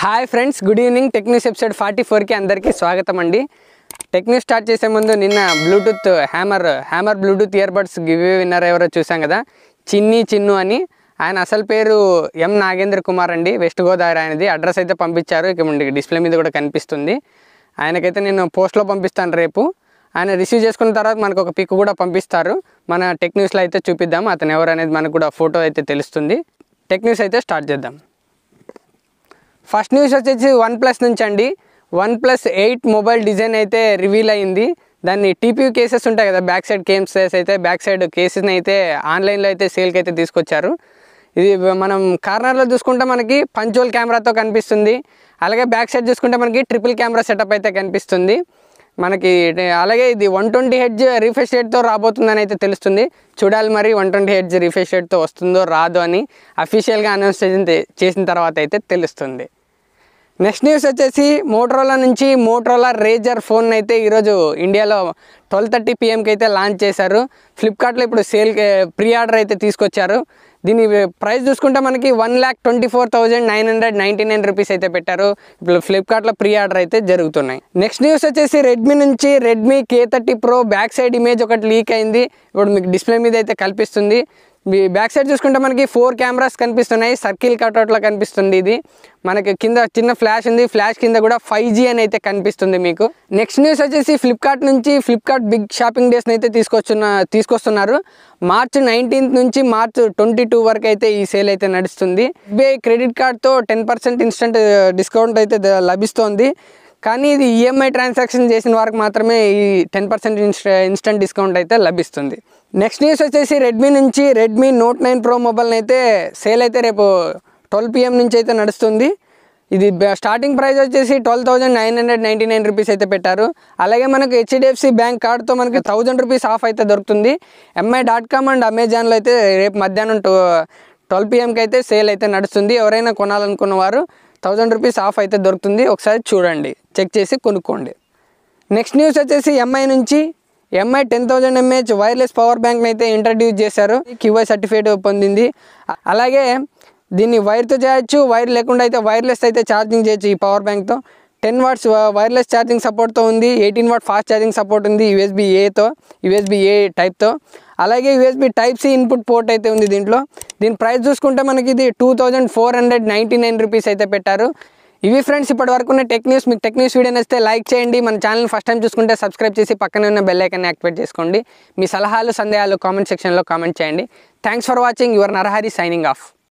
hi friends good evening tech news episode forty ఫోర్కి అందరికీ స్వాగతం అండి టెక్ న్యూస్ స్టార్ట్ చేసే ముందు నిన్న Bluetooth hammer hammer Bluetooth ear buds give winner ఎవరో చూసాం కదా చిన్ని చిన్ను అని ఆయన అసలు పేరు ఎం నాగేంద్ర కుమార్ అండి వెస్ట్ గోదావరి ఆయనది అడ్రస్ అయితే పంపించారు ఇక ముందు డిస్ప్లే మీద కూడా కనిపిస్తుంది ఆయనకైతే నేను పోస్ట్లో పంపిస్తాను రేపు ఆయన రిసీవ్ చేసుకున్న తర్వాత మనకు ఒక పిక్ కూడా పంపిస్తారు మన టెక్ న్యూస్లో అయితే చూపిద్దాం అతను ఎవరు అనేది మనకు కూడా ఫోటో అయితే తెలుస్తుంది టెక్ న్యూస్ అయితే స్టార్ట్ చేద్దాం ఫస్ట్ న్యూస్ వచ్చేసి వన్ ప్లస్ నుంచి అండి OnePlus eight mobile design అయితే రివీల్ అయింది దాన్ని టీపీయూ కేసెస్ ఉంటాయి కదా బ్యాక్ సైడ్ కేసెస్ అయితే బ్యాక్ సైడ్ కేసెస్ని అయితే ఆన్లైన్లో అయితే సేల్కి అయితే తీసుకొచ్చారు ఇది మనం కార్నర్లో చూసుకుంటే మనకి పంచోల్ కెమెరాతో కనిపిస్తుంది అలాగే బ్యాక్ సైడ్ చూసుకుంటే మనకి ట్రిపుల్ కెమెరా సెటప్ అయితే కనిపిస్తుంది మనకి అలాగే ఇది వన్ ట్వంటీ హెడ్జ్ రీఫ్రెష్ రేట్తో రాబోతుందని అయితే తెలుస్తుంది చూడాలి మరి వన్ ట్వంటీ హెడ్జ్ రీఫ్రెష్ రేట్తో వస్తుందో రాదో అని అఫీషియల్గా అనౌన్స్ చేసిన చేసిన తర్వాత అయితే తెలుస్తుంది నెక్స్ట్ న్యూస్ వచ్చేసి మోటరోలా నుంచి మోటరోలా రేజర్ ఫోన్ అయితే ఈరోజు ఇండియాలో ట్వెల్వ్ థర్టీ పిఎంకి అయితే లాంచ్ చేశారు ఫ్లిప్కార్ట్లో ఇప్పుడు సేల్ ప్రీ ఆర్డర్ అయితే తీసుకొచ్చారు దీని ప్రైస్ చూసుకుంటే మనకి one lakh twenty four thousand nine hundred ninety nine rupees అయితే పెట్టారు ఇప్పుడు ఫ్లిప్కార్ట్లో ప్రీ ఆర్డర్ అయితే జరుగుతున్నాయి నెక్స్ట్ న్యూస్ వచ్చేసి రెడ్మీ నుంచి Redmi K thirty Pro back side image ఒకటి లీక్ అయింది ఇప్పుడు మీకు డిస్ప్లే మీద అయితే కల్పిస్తుంది మీ బ్యాక్ సైడ్ చూసుకుంటే మనకి ఫోర్ కెమెరాస్ కనిపిస్తున్నాయి సర్కిల్ కట్అవుట్లో కనిపిస్తుంది ఇది మనకి కింద చిన్న ఫ్లాష్ ఉంది ఫ్లాష్ కింద కూడా ఫైవ్ జీ అని అయితే కనిపిస్తుంది మీకు నెక్స్ట్ న్యూస్ వచ్చేసి ఫ్లిప్కార్ట్ నుంచి ఫ్లిప్కార్ట్ బిగ్ షాపింగ్ డేస్ని అయితే తీసుకొచ్చున్న తీసుకొస్తున్నారు మార్చ్ నైన్టీన్త్ నుంచి మార్చ్ ట్వంటీ టూ వరకు అయితే ఈ సేల్ అయితే నడుస్తుంది ఎస్బీఐ క్రెడిట్ కార్డ్తో టెన్ పర్సెంట్ ఇన్స్టెంట్ డిస్కౌంట్ అయితే ద- లభిస్తోంది కానీ ఇది ఈఎంఐ ట్రాన్సాక్షన్ చేసిన వారికి మాత్రమే ఈ టెన్ పర్సెంట్ ఇన్స్టెంట్ డిస్కౌంట్ అయితే లభిస్తుంది నెక్స్ట్ న్యూస్ వచ్చేసి రెడ్మీ నుంచి Redmi Note nine Pro mobile అయితే సేల్ అయితే రేపు ట్వెల్వ్ పిఎం నుంచి అయితే నడుస్తుంది ఇది బ- స్టార్టింగ్ ప్రైస్ వచ్చేసి twelve thousand nine hundred ninety nine rupees అయితే పెట్టారు అలాగే మనకు హెచ్డిఎఫ్సి బ్యాంక్ కార్డ్తో మనకి థౌజండ్ రూపీస్ ఆఫ్ అయితే దొరుకుతుంది ఎంఐ డాట్ కామ్ అండ్ అమెజాన్లో అయితే రేపు మధ్యాహ్నం ట్వెల్వ్ పిఎంకి అయితే సేల్ అయితే నడుస్తుంది ఎవరైనా కొనాలనుకున్న వారు థౌజండ్ రూపీస్ ఆఫ్ అయితే దొరుకుతుంది ఒకసారి చూడండి చెక్ చేసి కొనుక్కోండి నెక్స్ట్ న్యూస్ వచ్చేసి ఎంఐ నుంచి Mi ten thousand mAh wireless power బ్యాంక్ని అయితే ఇంట్రడ్యూస్ చేశారు క్యూఐ సర్టిఫికేట్ పొందింది అ- అలాగే దీన్ని వైర్తో చేయొచ్చు వైర్ లేకుండా అయితే వైర్లెస్ అయితే ఛార్జింగ్ చేయొచ్చు ఈ పవర్ బ్యాంక్తో టెన్ వాట్స్ వైర్లెస్ ఛార్జింగ్ సపోర్ట్తో ఉంది eighteen watt fast charging support ఉంది యూఎస్బి ఏతో యూఎస్బి ఏ టైప్తో అలాగే USB type C input port అయితే ఉంది దీంట్లో దీని ప్రైస్ చూసుకుంటే మనకి ఇది two thousand four hundred ninety nine rupees అయితే పెట్టారు ఇవి ఫ్రెండ్స్ ఇప్పటి వరకు ఉన్న టెక్ న్యూస్ మీకు టెక్ న్యూస్ వీడియో నచ్చితే లైక్ చేయండి మన ఛానల్ ఫస్ట్ టైం చూసుకుంటే సబ్స్క్రైబ్ చేసి పక్కనే ఉన్న బెల్ ఐకాన్ని యాక్టివేట్ చేసుకోండి మీ సలహాలు సందేహాలు కామెంట్ సెక్షన్లో కామెంట్ చేయండి thanks for watching your Narahari signing of